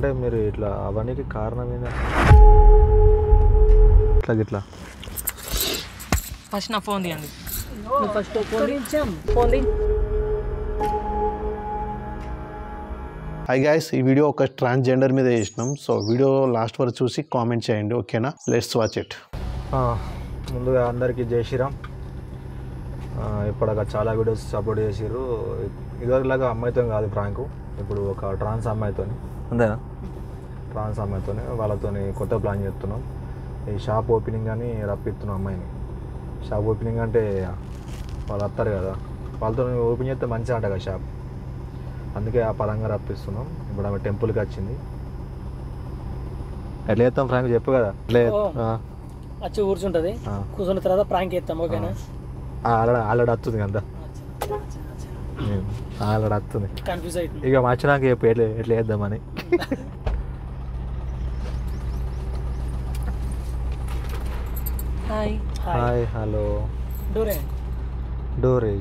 అంటే మీరు ఇట్లా అవన్నీకి కారణం ఏంటి ఇట్లా గిట్లా ఫస్ట్ నా ఫోన్ తీయండి first phone phone hi guys ఈ వీడియో ఒక ట్రాన్స్జెండర్ మీద చేసినాం సో వీడియో లాస్ట్ వరకు చూసి కామెంట్ చేయండి ఓకేనా లెట్స్ వాచ్ ఇట్ ఆ, ముందుగా అందరికీ జై శ్రీరామ్ ఆ, ఇప్పటిదాకా చాలా వీడియోస్ అప్లోడ్ చేసిర్రు ఇదివరలాగా అమ్మాయితో కాదు ప్రాంకు ఇప్పుడు ఒక ట్రాన్స్ అమ్మాయితో అంతేనా ట్రాన్స్ అమ్మాయితో వాళ్ళతోని కొత్త ప్లాన్ చేస్తున్నాం ఈ షాప్ ఓపెనింగ్ అని రప్పిస్తున్నాం అమ్మాయిని షాప్ ఓపెనింగ్ అంటే వాళ్ళు వస్తారు కదా వాళ్ళతో ఓపెన్ చేస్తే మంచిగా అంట కదా షాప్ అందుకే ఆ పరంగా రప్పిస్తున్నాం ఇప్పుడు ఆమె టెంపుల్కి వచ్చింది ఎట్లా చేస్తాం ఫ్రాంక్ చెప్పు కదా ఎట్లా చేస్తాం? ఆ. వచ్చి కూర్చుంటది ఆ. కూర్చున్న తర్వాత ప్రాంక్ చేస్తాం ఓకేనా ఆల్రెడీ ఆల్రెడీ వస్తుంది కదా ఆల్రెడీ వస్తుంది కన్ఫ్యూజ్ అవుతుంది ఇక వచ్చినాక చెప్పు ఎట్లా ఎట్లా చేద్దామని హాయ్ హాయ్ హలో డోరే డోరే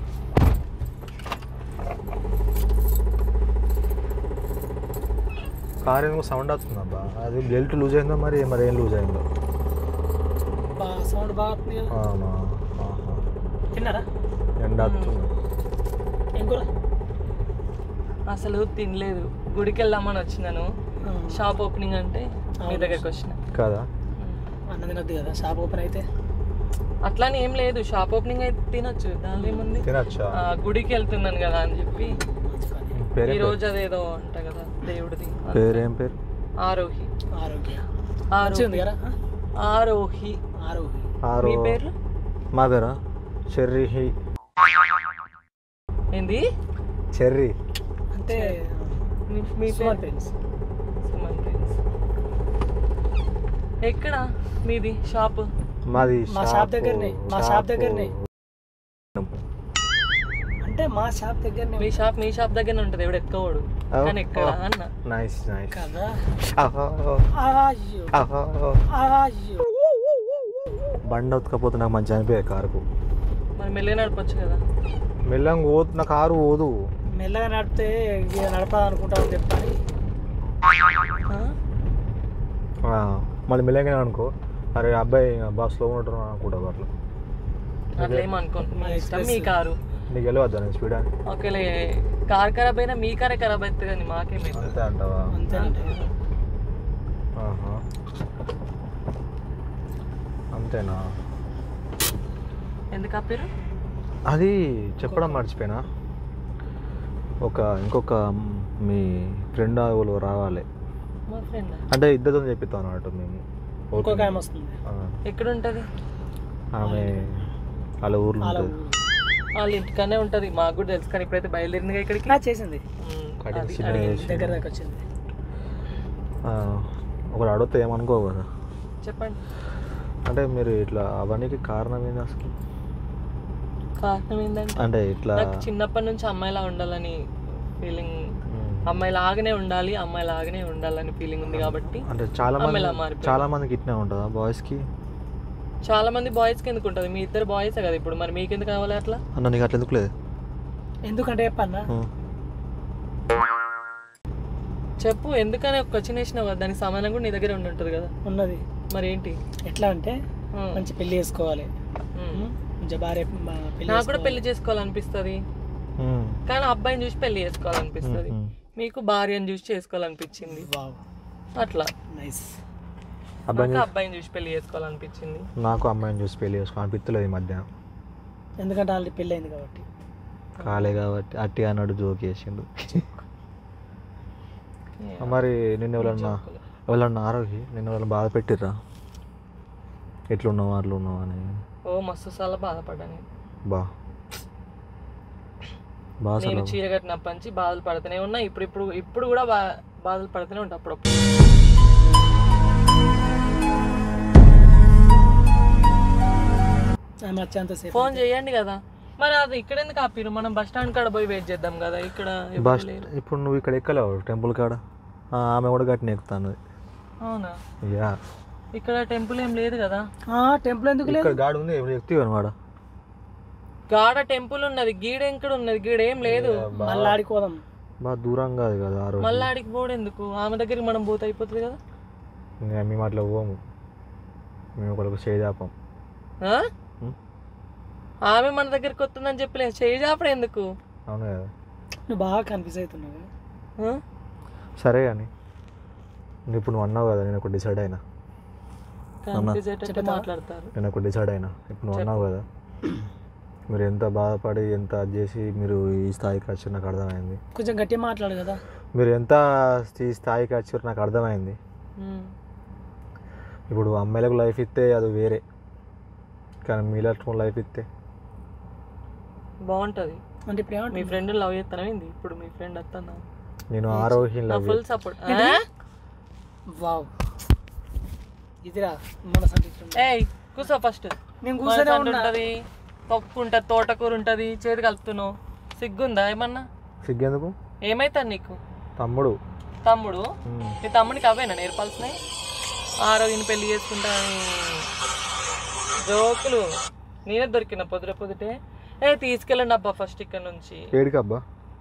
కార్ ఎందుకు సౌండ్ వస్తుంది అబ్బా అది బెల్ట్ లూజ్ అయిందో మరి మరి ఏం లూజ్ అయిందో బా సౌండ్ బాగా వస్తుంది కదా అవునా ఆహా. తిన్నారా ఎండ వస్తుంది ఏం కూర అసలు తినలేదు గుడికి వెళ్దామని వచ్చినాను షాప్ ఓపెనింగ్ అంటే మీ దగ్గరికి వచ్చిన కదా అన్నం తినొద్దు కదా షాప్ ఓపెన్ అయితే అట్లానే ఏం లేదు షాప్ ఓపెనింగ్ అయితే తినొచ్చు దానిలో ఏముంది తినచ్చా ఆ, గుడికి వెళ్తున్నాను కదా అని చెప్పి మంచి పని పేరే ఈ రోజు అదేదో అంట కదా దేవుడిది పేరు ఏం పేరు ఆరోహి ఆరోగ్య మంచిగా ఉంది ఆరోహి కదా ఆరోహి ఆరోగ్య ఆరో మీ పేర్లు మా పేరా చెర్రీ ఏంది చెర్రీ అంటే మీ- మీ సుమన్ పేరు ఫ్రెండ్స్ సుమన్ ఫ్రెండ్స్. ఎక్కడ మీది షాప్ మాది మా షాప్ దగ్గరనే, మా షాప్ దగ్గరనే. అంటే మా షాప్ దగ్గరనే మీ షాప్ మీ షాప్ దగ్గర ఉంటుంది ఎవడు ఎక్కవడు కానీ ఎక్కడ అన్న నైస్ నైస్ కదా అహో అయ్యో అహో అయ్యో బండి ఉతకపోతే నాకు మంచి అనిపోయాయి కారుకు మరి మెల్లగా నడపచ్చు కదా మెల్లంగా పోతు నా కారు పోదు మెల్లగా నడిపితే ఇక నడపాలనుకుంటామని చెప్తాను ఆ? ఆ, మళ్ళీ మెల్లంగా అనుకో అరే అబ్బాయి బాగా స్లో ఉంటారు అనుకుంటా అట్లా అట్లా ఏమనుకోండి మీ మా ఇష్టం express. మీ కారు నీకు వెళ్ళవద్దా నేను స్పీడ్ అని ఒకవేళ కార్ ఖరాబ్ అయినా మీ కారే ఖరాబ్ అవుతుంది కానీ మాకేమైతుంది అంతే అంటావా అంతేనండి ఆహా. అంతేనా ఎందుకు ఆపారు అది చెప్పడం మర్చిపోయినా ఒక ఇంకొక మీ ఫ్రెండ్ వాళ్ళు రావాలి మా ఫ్రెండ్ అంటే ఇద్దరితో చెప్పిస్తాం అన్నట్టు మేము ఇంకొక ఆమె వస్తుంది ఆ, ఎక్కడ ఉంటుంది ఆమె వాళ్ళ ఊర్లో వాళ్ళ ఉంటుంది ఊరు. వాళ్ళ ఇంటికనే ఉంటుంది మాకు కూడా తెలుసు కానీ ఇప్పుడైతే బయలుదేరిందిగా ఇక్కడికి ఆ, చేసింది ఉమ్, కటింగ్ అది చిన్నగా అడిగింది. చేసి. దగ్గర దాకా వచ్చింది ఆ, ఒకడు అడిగితే ఏమనుకో కదా చెప్పండి అంటే మీరు ఇట్లా అవన్నీకి కారణం ఏంది అసలు కారణం ఏంటంటే అంటే ఇట్లా నాకు చిన్నప్పటి నుంచి అమ్మాయిలా ఉండాలని ఫీలింగ్ ఉమ్, అమ్మాయి లాగానే ఉండాలి అమ్మాయి లాగానే ఉండాలని ఫీలింగ్ ఉంది కాబట్టి అంటే చాలా మంది అమ్మాయిలా మారిపోయింది. చాలా మందికి ఇట్నే ఉంటుందా బాయ్స్కి చాలా మంది బాయ్స్ కి ఎందుకు ఉంటుంది మీ ఇద్దరు బాయ్స్ కదా ఇప్పుడు మరి మీకు ఎందుకు కావాలి అట్లా అన్న నీకు అట్లా ఎందుకు లేదు ఎందుకంటే చెప్పన్నా ఉమ్. చెప్పు ఎందుకని ఒక క్వశ్చన్ వేసినావు కదా దానికి సమాధానం కూడా నీ దగ్గర ఉండి ఉంటుంది కదా ఉన్నది మరి ఏంటి ఎట్లా అంటే ఉమ్, మంచి పెళ్లి చేసుకోవాలి ఉమ్. మంచి భార్య మా పెళ్లి నాకు కూడా చేసుకోవాలి. పెళ్లి చేసుకోవాలనిపిస్తుంది ఉమ్. కానీ అబ్బాయిని చూసి పెళ్లి చేసుకోవాలనిపిస్తుంది ఉమ్. మీకు భార్యను చూసి చేసుకోవాలనిపించింది వావ్ అట్లా నైస్ అబ్బాయిని నాకు చూసి- అబ్బాయిని చూసి పెళ్లి చేసుకోవాలనిపించింది నాకు అమ్మాయిని చూసి పెళ్లి చేసుకోవాలి అనిపిస్తలేదు ఈ మధ్య ఎందుకంటే ఆల్రెడీ పెళ్ళి అయింది కాబట్టి కాలే కాబట్టి అట్టి అన్నాడు జోక్ చేసిండు మరి నిన్న ఎవరన్నా ఎవరన్నా ఆరోగ్య నిన్న ఎవరన్నా బాధ పెట్టిర్రా ఎట్లున్నావు అట్లా ఉన్నావు అని ఓ మస్తు చాలా బాధపడ్డా నేను బా బాగా నేను అసలు చీర కట్టినప్పటి నుంచి బాధలు పడుతూనే ఉన్నా ఇప్పుడు ఇప్పుడు ఇప్పుడు కూడా బా బాధలు పడుతూనే ఉంటా అప్పుడప్పుడు ఆమె వచ్చేంతసేపు ఫోన్ చేయండి కదా మరి అది ఇక్కడ ఎందుకు ఆపిరు మనం బస్ స్టాండ్ కాడ పోయి వెయిట్ చేద్దాం కదా ఇక్కడ ఎవరు బస్ లేరు. ఇప్పుడు నువ్వు ఇక్కడ ఎక్కలేవు టెంపుల్ కాడ ఆ, ఆమె కూడా గట్టిన ఎక్కుతాను అవునా యా ఇక్కడ టెంపుల్ ఏం లేదు కదా టెంపుల్ ఎందుకు లేదు ఇక్కడ గాడి ఉంది ఎవరు ఎక్కువ అనమాట గాడ టెంపుల్ ఉన్నది గీడ ఎక్కడ ఉన్నది గీడ ఏం లేదు మళ్ళీ ఆడుకోదాం బాగా దూరం కాదు కదా ఆ రోజు మళ్ళీ ఆడికి పోడు ఎందుకు ఆమె దగ్గరికి మనం పోతే అయిపోతుంది కదా ఇంకా మేము అట్లా పోము మేము ఒకరికి చేదాపం ఆ? ఉం. ఆమె మన దగ్గరికి వస్తుందని చెప్పలే చేయి చాపడం ఎందుకు అవును కదా నువ్వు బాగా కన్ఫ్యూజ్ అవుతున్నావు ఆ? సరే కానీ ఇంక ఇప్పుడు నువ్వు అన్నావు కదా నేను ఒక డిసైడ్ అయినా కన్ఫ్యూజ్ అయ్యేటట్టు మాట్లాడతారు నేను ఒక డిసైడ్ అయినా ఇప్పుడు నువ్వు అన్నావు కదా మీరు ఎంత బాధపడి ఎంత అది చేసి మీరు ఈ స్థాయికి వచ్చారు నాకు అర్థమైంది కొంచెం గట్టిగా మాట్లాడు కదా మీరు ఎంత ఈ స్థాయికి వచ్చారు నాకు అర్థమైంది ఉం. ఇప్పుడు అమ్మాయిలకు లైఫ్ ఇస్తే అది వేరే కానీ మీలట్టు లైఫ్ ఇస్తే బాగుంటది అంటే ఇప్పుడు మీ ఏమంటుంది ఫ్రెండ్ లవ్ చేస్తానేంది ఇప్పుడు మీ ఫ్రెండ్ వస్తుందా నేను ఆరోగ్యం నా లవ్ ఫుల్ సపోర్ట్ వావ్ ఇదిరా మన సంతృప్తి ఏయ్ కూర్చో ఫస్ట్ నేను కూర్చొనే ఉన్నా ఉంటది పప్పు ఉంటది తోటకూర ఉంటది చేతి కలుపుతున్నావు సిగ్గుందా ఏమన్నా సిగ్గెందుకు ఏమైతాడు నీకు తమ్ముడు తమ్ముడు ఉమ్. నీ తమ్ముడికి అవేనా నేర్పాల్సినాయి ఆరోగ్యం పెళ్లి చేసుకుంటా అని జోకులు నేనే దొరికిన పొద్దుట పొద్దుటే ఏ తీసుకెళ్ళండి అబ్బా ఫస్ట్ ఇక్కడ నుంచి ఏడికి అబ్బా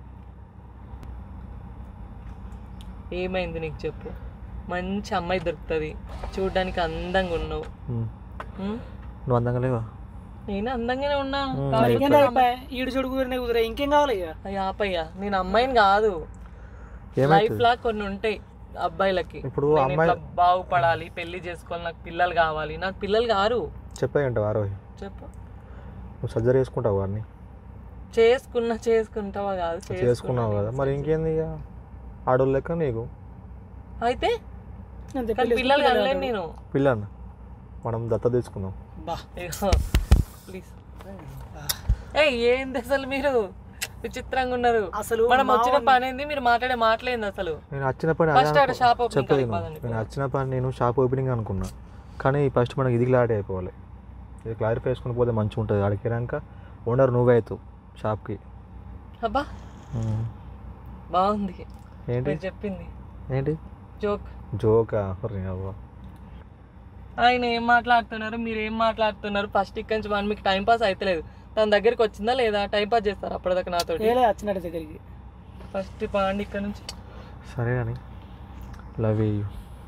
ఏమైంది నీకు చెప్పు మంచి అమ్మాయి దొరుకుతుంది చూడడానికి అందంగా ఉన్నావు ఉమ్. ఉం? నువ్వు అందంగా లేవా నేను అందంగానే ఉన్నా ఉమ్. మరి ఇంకేం అయిపోయా ఈడు చూడు కుదిరినే కుదిరే ఇంకేం కావాలి ఇక అయ్యా ఆపయ్యా నేను అమ్మాయిని కాదు లైఫ్ ఏమైతుంది లా కొన్ని ఉంటాయి అబ్బాయిలకి ఇప్పుడు నేను అమ్మాయి ఇట్లా బాగుపడాలి పెళ్లి చేసుకోవాలి నాకు పిల్లలు కావాలి నాకు పిల్లలు కారు చెప్పాయి అంటావు ఆరోగ్యం చెప్పు నువ్వు సర్జరీ చేసుకుంటావు వాడిని చేసుకున్నా చేసుకుంటావా కాదు చేసుకున్నావు కదా మరి ఇంకేంది ఇక ఆడోళ్ళు లెక్క నీకు అయితే అంతే కానీ పెళ్లి పిల్లలు చేసుకుంటే కనలేను నేను పిల్లని మనం దత్త తీసుకుందాం బా ప్లీజ్ ఏ ఏంది అసలు మీరు విచిత్రంగా ఉన్నారు అసలు మనం వచ్చిన మావన్- పని ఏంది మీరు మాట్లాడే మాటలేంది అసలు నేను వచ్చిన పని First అదే ఆడ shop అనుకో- opening చెప్పేది కాడికి విను. పదండి. నేను వచ్చిన పని నేను షాప్ ఓపెనింగ్ అనుకున్నా కానీ ఫస్ట్ మనకి ఇది క్లారిటీ అయిపోవాలి ఇది క్లారిఫై చేసుకుని పోతే మంచిగా ఉంటుంది అడిగి వెళ్ళాక ఓనర్ నువ్వే అవుతావు షాప్కి అబ్బా బాగుంది ఏంటి మీరు చెప్పింది ఏంటి జోక్ జోకా అవ్వ ఆయన ఏం మాట్లాడుతున్నారు మీరు ఏం మాట్లాడుతున్నారు ఫస్ట్ ఇక్కడి నుంచి వన్ మీకు టైం పాస్ అయితలేదు తన దగ్గరికి వచ్చిందా లేదా టైం పాస్ చేస్తారు అప్పటిదాకా నాతో ఏలే వచ్చినట్టు దగ్గరికి ఫస్ట్ పాండి ఇక్కడ నుంచి సరే కానీ లవ్ యూ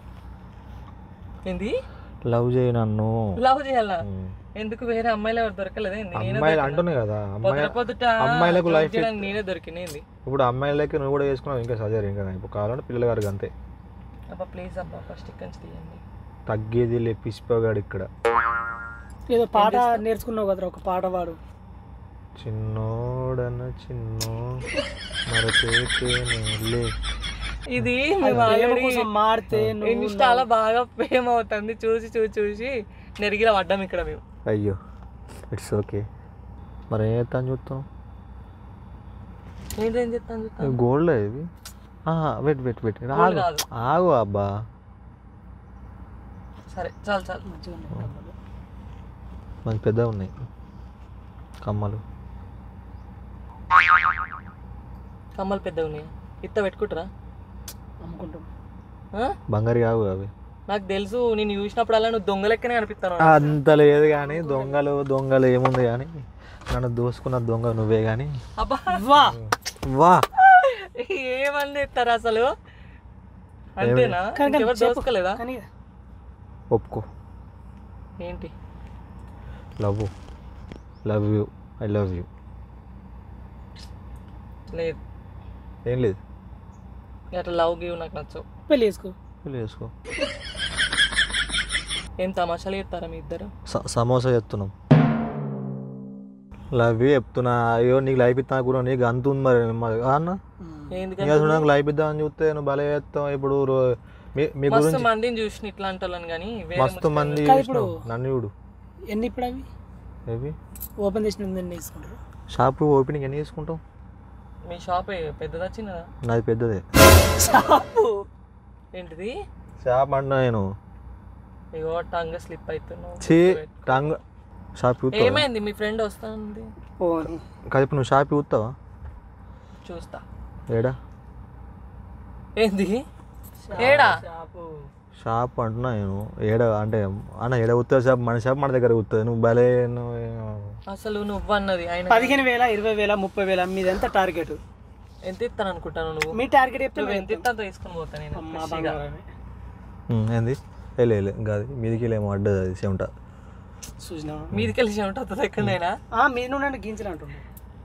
ఏంది లవ్ చేయి నన్ను లవ్ చేయాలా ఉమ్. ఎందుకు వేరే అమ్మాయిలు ఎవరు దొరకలేదు ఏంది నేనే అమ్మాయిలు దొరికినా? అంటున్నాయి కదా పొద్దుట అమ్మాయి పొద్దుట అమ్మాయిలకు love life చేయడానికి నేనే దొరికినేది ఇప్పుడు అమ్మాయిలకి నువ్వు కూడా చేసుకున్నావు ఇంకా సర్జరీ ఇంకా ఇప్పుడు కావాలంటే పిల్లల గారికి అంతే అబ్బా ప్లీజ్ అబ్బా ఫస్ట్ ఇక్కడి నుంచి తీయండి తగ్గేది లే పిసిపోగాడు ఇక్కడ ఏదో పాట నేర్చుకున్నావు కదరా ఒక పాట పాడు చిన్నోడన చిన్నో మరచేతేనేలే ఇది అది మేము ప్రేమ already కోసం మారితే నువ్వు ఇన్స్టాలో బాగా ఫేమ్ అవుతుంది చూసి చూసి చూసి నెరిగిల పడ్డాం ఇక్కడ మేము అయ్యో ఇట్స్ ఓకే మరి ఏం చేస్తాను చూస్తాం ఏంటేం చెప్తాను చూస్తాను గోల్డ్ ఇవి వెయిట్ వెయిట్ వెయిట్ ఆగు కాదు. ఆగు అబ్బా సరే చాలు చాలు మంచిగా ఉన్నాయి కమ్మలు. మనకి పెద్ద ఉన్నాయి కమ్మలు కమ్మలు పెద్దగా ఉన్నాయా ఇత్త పెట్టుకుంటారా అమ్ముకుంటాం ఆ? బంగారు కావు అవి నాకు తెలుసు నేను చూసినప్పుడల్లా నువ్వు దొంగ లెక్కనే అనిపిస్తాను అంత లేదు కానీ దొంగలు దొంగలు ఏముంది కానీ నన్ను దోసుకున్న దొంగ నువ్వే కానీ అబ్బా వా వా ఏమని ఇస్తారు అసలు అంతేనా కానీ కానీ ఎవరు చెప్పు. దోసుకోలేదా కానీ ఒప్పుకో ఏంటి love love you I love you లేదు ఏం లేదు అట్లా లవ్ గివ్ నాకు నచ్చవు పెళ్లి చేసుకో పెళ్ళి చేసుకో ఏం తమాషాలు చెప్తారా మీ ఇద్దరు స- సమోసా చెప్తున్నాం లవ్ యూ చెప్తున్నా అయ్యో నీకు లైఫ్ ఇస్తా కూడా నీకు అంత ఉంది మరి మరి ఆ అన్న ఎందుకంటే ఇంకా చూడడానికి లైఫ్ ఇద్దామని చూస్తే నువ్వు భలే చేస్తావు ఇప్పుడు రో- మీ మీ మస్తు గురించి మందిని చూసిన ఇట్లాంటి వాళ్ళని కానీ వేరే మస్తు మంది కాదు ఇప్పుడు- చూసినావు. నన్ను చూడు ఎన్ని ఇప్పుడు అవి ఏవి ఓపెన్ చేసిన ఎన్ని తీసుకుంటారు షాప్ ఓపెనింగ్ ఎన్ని చేసుకుంటావు మీ షాప్ పెద్దదా చిన్నదా నాది పెద్దదే ఏంటిది షాప్ అంటున్నా నేను ఇగో టంగ్ స్లిప్ అవుతున్నావు చీ టంగ్ షాప్ చూస్తావా ఏమైంది మీ ఫ్రెండ్ వస్తుంది పోనీ కాదు ఇప్పుడు నువ్వు షాప్ చూస్తావా చూస్తా ఏడా ఏంది ఏడా షాప్ అంటున్నా నేను ఏడ అంటే అన్న ఏడ కుత్తా షాప్ మన షాప్ మన దగ్గర కుతుంది నువ్వు భలే నువ్వు అసలు నువ్వు అన్నది ఆయన పదిహేను వేల ఇరవై వేల ముప్పై వేల మీద ఎంత టార్గెట్ ఎంత ఇస్తాను అనుకుంటాను నువ్వు మీ టార్గెట్ చెప్తే నువ్వు మేము ఎంత ఇస్తాను తీసుకొని పోతా నేను అమ్మా ఫ్రెష్గా. బంగారమే ఉమ్, ఏంది వెళ్ళి వెళ్ళి ఇంకా అది మీదికి ఏమో అడ్డది అది చెమట చూసినావా మీదికి వెళ్ళి ఉంటుంది ఎక్కడైనా ఆ, మీ నుండి నన్ను గించిన అంటుండే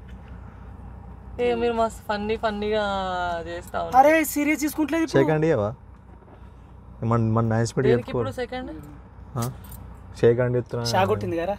ఏ మీరు మస్తు ఫన్నీ ఫన్నీగా చేస్తా ఉన్నారు అరే సీరియస్ తీసుకుంటలేదు ఇప్పుడు షేక్ అండి ఇవా మన మన నైన్ స్పీడ్ దేనికి చెప్పుకో ఇప్పుడు సెకండ్ షేక్ అండి ఇస్తున్నా షా కొట్టింది కదా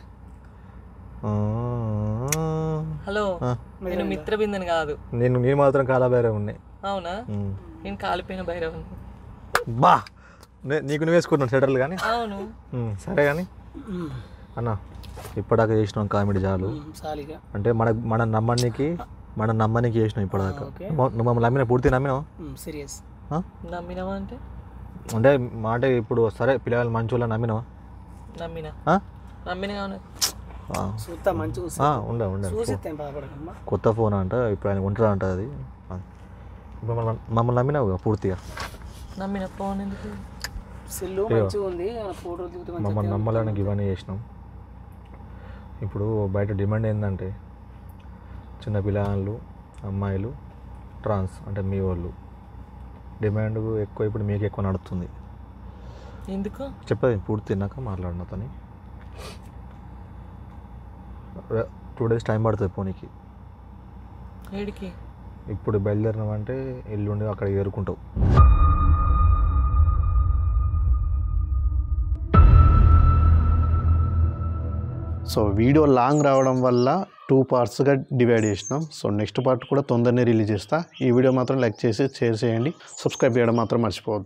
హలో నేను మిత్ర బిందని కాదు నేను నేను మాత్రం కాలా వేరే ఉన్నాయి అవునా ఉమ్. నేను కాలిపోయిన భైరవని బా నే- నీకు నువ్వు వేసుకుంటున్నావు సెటర్లు కానీ అవును ఉమ్, సరే కానీ అన్న ఇప్పటిదాకా చేసినాం కామెడీ చాలు సాలిగా అంటే మన మన నమ్మనికి మన నమ్మనికి చేసినాం ఇప్పటిదాకా ఓకే. నువ్వు నువ్వు మమ్మల్ని నమ్మిన పూర్తి నమ్మినావు సీరియస్ నమ్మినావా అంటే అంటే మాట ఇప్పుడు సరే పిల్లలు మంచి వాళ్ళని నమ్మినావా నమ్మినా ఆ? నమ్మిన కావాలి ఆ. చూస్తా మంచిగా ఆ, ఉండే ఉండే చూసిస్తాం బాధపడకమ్మా కొత్త ఫోన్ అంట ఇప్పుడు ఆయన ఉంటాడు అంట అది అది. ఇప్పుడు మమ్మల్ని మమ్మల్ని నమ్మినావు కదా పూర్తిగా నమ్మిన ఫోన్ ఎందుకు సెల్లు మంచిగా ఉంది ఫోటో దిగుతూ మంచిగా మమ్మల్ని నమ్మాలని ఇవన్నీ చేసినాం ఇప్పుడు బయట డిమాండ్ ఏంటంటే చిన్న పిల్లలు అమ్మాయిలు ట్రాన్స్ అంటే మీ వాళ్ళు డిమాండ్ ఎక్కువ ఇప్పుడు మీకు ఎక్కువ నడుస్తుంది ఎందుకు చెప్పేది పూర్తి తిన్నాక మాట్లాడిన అతని టూ డేస్ టైం పడుతుంది పోనీకి ఏడికి ఇప్పుడు బయలుదేరినామంటే ఎల్లుండి అక్కడ ఏరుకుంటావు సో వీడియో లాంగ్ రావడం వల్ల టూ పార్ట్స్గా డివైడ్ చేసినాం సో నెక్స్ట్ పార్ట్ కూడా తొందరనే రిలీజ్ చేస్తా ఈ వీడియో మాత్రం లైక్ చేసి షేర్ చేయండి సబ్స్క్రైబ్ చేయడం మాత్రం మర్చిపోవద్దు